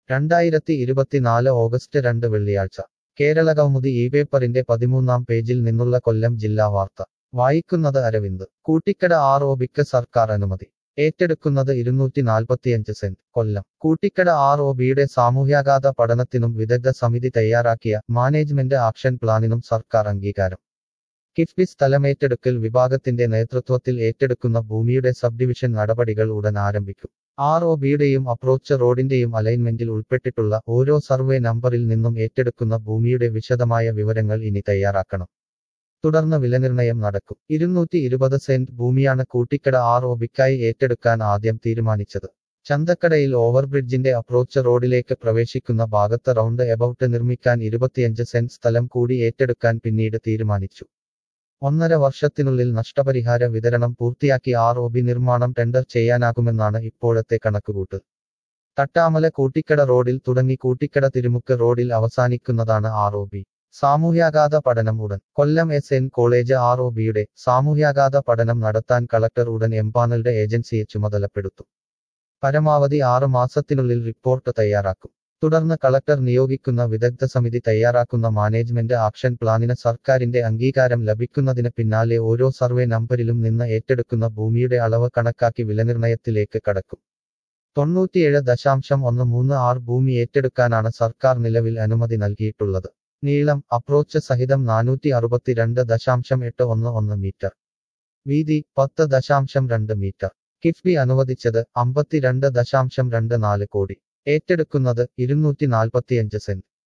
രണ്ടായിരത്തി ഇരുപത്തിനാല് ഓഗസ്റ്റ് രണ്ട് വെള്ളിയാഴ്ച കേരള കൗമുദി ഈ പേപ്പറിന്റെ പതിമൂന്നാം പേജിൽ നിന്നുള്ള കൊല്ലം ജില്ലാ വാർത്ത വായിക്കുന്നത് അരവിന്ദ് കൂട്ടിക്കട ആർ ഒ ബിക്ക് സർക്കാർ അനുമതി ഏറ്റെടുക്കുന്നത് ഇരുന്നൂറ്റി നാൽപ്പത്തിയഞ്ച് cent Kollam Kootikkada R O ബിയുടെ സാമൂഹ്യാഘാത പഠനത്തിനും വിദഗ്ധ സമിതി തയ്യാറാക്കിയ മാനേജ്മെന്റ് ആക്ഷൻ പ്ലാനിനും സർക്കാർ അംഗീകാരം കിഫ്ബി സ്ഥലമേറ്റെടുക്കൽ വിഭാഗത്തിന്റെ നേതൃത്വത്തിൽ ഏറ്റെടുക്കുന്ന ഭൂമിയുടെ സബ് ഡിവിഷൻ നടപടികൾ ഉടൻ ആരംഭിക്കും ആർ ഒ ബിയുടെയും അപ്രോച്ച് റോഡിന്റെയും അലൈൻമെന്റിൽ ഉൾപ്പെട്ടിട്ടുള്ള ഓരോ സർവേ നമ്പറിൽ നിന്നും ഏറ്റെടുക്കുന്ന ഭൂമിയുടെ വിശദമായ വിവരങ്ങൾ ഇനി തയ്യാറാക്കണം തുടർന്ന് വിലനിർണയം നടക്കും ഇരുന്നൂറ്റി ഇരുപത് സെന്റ് ഭൂമിയാണ് കൂട്ടിക്കട ആർ ഒ ബിക്കായി ഏറ്റെടുക്കാൻ ആദ്യം തീരുമാനിച്ചത് ചന്തക്കടയിൽ ഓവർബ്രിഡ്ജിന്റെ അപ്രോച്ച് റോഡിലേക്ക് പ്രവേശിക്കുന്ന ഭാഗത്ത് റൗണ്ട് എബൌട്ട് നിർമ്മിക്കാൻ ഇരുപത്തിയഞ്ച് സെന്റ് സ്ഥലം കൂടി ഏറ്റെടുക്കാൻ പിന്നീട് തീരുമാനിച്ചു ഒന്നര വർഷത്തിനുള്ളിൽ നഷ്ടപരിഹാര വിതരണം പൂർത്തിയാക്കി ആർ ഒ ബി നിർമ്മാണം ടെൻഡർ ചെയ്യാനാകുമെന്നാണ് ഇപ്പോഴത്തെ കണക്കുകൂട്ട് തട്ടാമല കൂട്ടിക്കട റോഡിൽ തുടങ്ങി കൂട്ടിക്കട തിരുമുക്ക് റോഡിൽ അവസാനിക്കുന്നതാണ് ആർ ഒ ബി സാമൂഹ്യാഘാത പഠനം ഉടൻ Kollam S N college R O ബിയുടെ സാമൂഹ്യാഘാത പഠനം നടത്താൻ കളക്ടർ ഉടൻ എംപാനൽഡ് ഏജൻസിയെ ചുമതലപ്പെടുത്തും പരമാവധി ആറ് മാസത്തിനുള്ളിൽ റിപ്പോർട്ട് തയ്യാറാക്കും തുടർന്ന് കളക്ടർ നിയോഗിക്കുന്ന വിദഗ്ധ സമിതി തയ്യാറാക്കുന്ന മാനേജ്മെന്റ് ആക്ഷൻ പ്ലാനിന് സർക്കാരിന്റെ അംഗീകാരം ലഭിക്കുന്നതിന് പിന്നാലെ ഓരോ സർവേ നമ്പരിലും നിന്ന് ഏറ്റെടുക്കുന്ന ഭൂമിയുടെ അളവ് കണക്കാക്കി വിലനിർണയത്തിലേക്ക് കടക്കും തൊണ്ണൂറ്റിയേഴ് ദശാംശം ഒന്ന് മൂന്ന് ആറ് ഭൂമി ഏറ്റെടുക്കാനാണ് സർക്കാർ നിലവിൽ അനുമതി നൽകിയിട്ടുള്ളത് നീളം അപ്രോച്ച് സഹിതം നാനൂറ്റി അറുപത്തിരണ്ട് ദശാംശം എട്ട് ഒന്ന് ഒന്ന് മീറ്റർ വീതി പത്ത് ദശാംശം രണ്ട് മീറ്റർ കിഫ്ബി അനുവദിച്ചത് അമ്പത്തിരണ്ട് ദശാംശം രണ്ട് നാല് കോടി ഏറ്റെടുക്കുന്നത് ഇരുന്നൂറ്റി നാൽപ്പത്തിയഞ്ച് സെന്റ്